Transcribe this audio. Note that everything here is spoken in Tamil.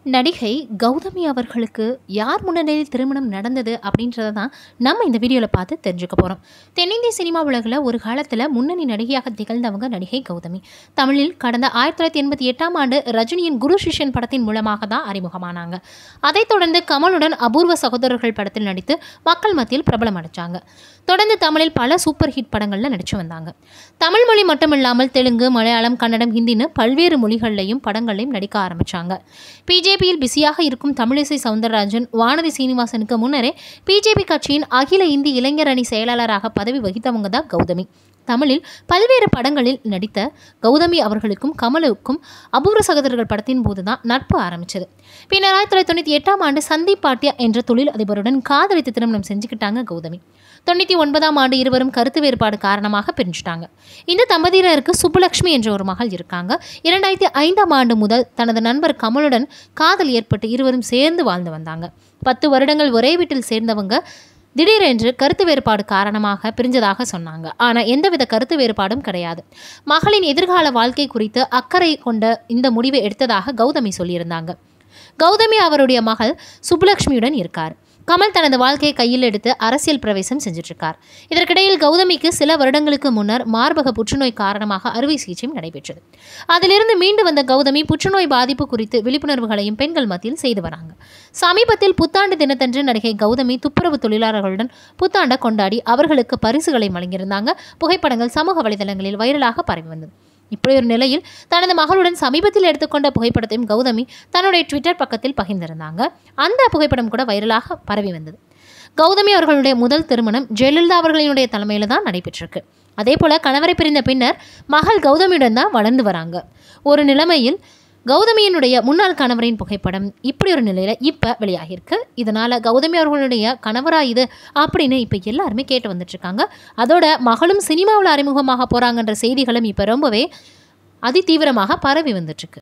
நடிகை கௌதமி அவர்களுக்கு யார் முன்னிலையில் திருமணம் நடந்தது அப்படின்றத தான் நம்ம இந்த வீடியோவில் பார்த்து தெரிஞ்சுக்க போகிறோம் தென்னிந்திய சினிமா உலகில் ஒரு காலத்தில் முன்னணி நடிகையாக திகழ்ந்தவங்க நடிகை கௌதமி தமிழில் கடந்த ஆயிரத்தி தொள்ளாயிரத்தி எண்பத்தி எட்டாம் ஆண்டு ரஜினியின் குரு சிஷ்யன் படத்தின் மூலமாக தான் அறிமுகமானாங்க அதைத் தொடர்ந்து கமலுடன் அபூர்வ சகோதரர்கள் படத்தில் நடித்து மக்கள் மத்தியில் பிரபலம் அடைஞ்சாங்க தொடர்ந்து தமிழில் பல சூப்பர் ஹிட் படங்களில் நடித்து வந்தாங்க தமிழ் மொழி மட்டுமில்லாமல் தெலுங்கு மலையாளம் கன்னடம் ஹிந்தின்னு பல்வேறு மொழிகள்லையும் படங்களையும் நடிக்க ஆரம்பிச்சாங்க பிஜேபியில் பிஸியாக இருக்கும் தமிழிசை சவுந்தரராஜன் வானதி சீனிவாசனுக்கு முன்னரே பிஜேபி கட்சியின் அகில இந்திய இளைஞர் அணி செயலாளராக பதவி வகித்தவங்க தான் கௌதமி தமிழில் பல்வேறு படங்களில் நடித்த கௌதமி அவர்களுக்கும் கமலுக்கும் அபூர்வ சகோதரர்கள் படத்தின் போது தான் நட்பு ஆரம்பிச்சது பின்னர் ஆயிரத்தி தொள்ளாயிரத்தி தொண்ணூற்றி எட்டாம் ஆண்டு சந்தீப் பாட்டியா என்ற தொழில் அதிபருடன் காதலித்து திருமணம் செஞ்சுக்கிட்டாங்க கௌதமி தொண்ணூற்றி ஒன்பதாம் ஆண்டு இருவரும் கருத்து வேறுபாடு காரணமாக பிரிஞ்சுட்டாங்க இந்த தம்பதியினருக்கு சுப்புலட்சுமி என்ற ஒரு மகள் இருக்காங்க இரண்டாயிரத்தி ஐந்தாம் ஆண்டு முதல் தனது நண்பர் கமலுடன் காதல் ஏற்பட்டு இருவரும் சேர்ந்து வாழ்ந்து வந்தாங்க பத்து வருடங்கள் ஒரே வீட்டில் சேர்ந்தவங்க திடீரென்று கருத்து வேறுபாடு காரணமாக பிரிஞ்சதாக சொன்னாங்க ஆனால் எந்தவித கருத்து வேறுபாடும் கிடையாது மகளின் எதிர்கால வாழ்க்கை குறித்து அக்கறை கொண்ட இந்த முடிவை எடுத்ததாக கௌதமி சொல்லியிருந்தாங்க கௌதமி அவருடைய மகள் சுப்புலட்சுமியுடன் இருக்கார் கமல் தனது வாழ்க்கையை கையில் எடுத்து அரசியல் பிரவேசம் செஞ்சிட்ருக்கார் இதற்கிடையில் கௌதமிக்கு சில வருடங்களுக்கு முன்னர் மார்பக புற்றுநோய் காரணமாக அறுவை சிகிச்சையும் நடைபெற்றது அதிலிருந்து மீண்டு வந்த கௌதமி புற்றுநோய் பாதிப்பு குறித்து விழிப்புணர்வுகளையும் பெண்கள் மத்தியில் செய்து வராங்க சமீபத்தில் புத்தாண்டு தினத்தன்று நடிகை கௌதமி துப்புரவு தொழிலாளர்களுடன் புத்தாண்டை கொண்டாடி அவர்களுக்கு பரிசுகளை வழங்கியிருந்தாங்க புகைப்படங்கள் சமூக வலைதளங்களில் வைரலாக பரவி வந்தது இப்படி ஒரு நிலையில் தனது மகளுடன் சமீபத்தில் எடுத்துக்கொண்ட புகைப்படத்தையும் கௌதமி தன்னுடைய ட்விட்டர் பக்கத்தில் பகிர்ந்திருந்தாங்க அந்த புகைப்படம் கூட வைரலாக பரவி வந்தது கௌதமி அவர்களுடைய முதல் திருமணம் ஜெயலலிதா அவர்களினுடைய தலைமையில் தான் நடைபெற்றிருக்கு அதே போல் கணவரை பிரிந்த பின்னர் மகள் கௌதமியுடன் தான் வளர்ந்து வராங்க ஒரு நிலைமையில் கௌதமியினுடைய முன்னாள் கணவரின் புகைப்படம் இப்படி ஒரு நிலையில் இப்போ வெளியாகியிருக்கு இதனால் கௌதமி அவர்களுடைய கணவரா இது அப்படின்னு இப்போ எல்லாருமே கேட்டு வந்துட்டுருக்காங்க அதோட மகளும் சினிமாவில் அறிமுகமாக போகிறாங்கன்ற செய்திகளும் இப்போ ரொம்பவே அதிதீவிரமாக பரவி வந்துட்டுருக்கு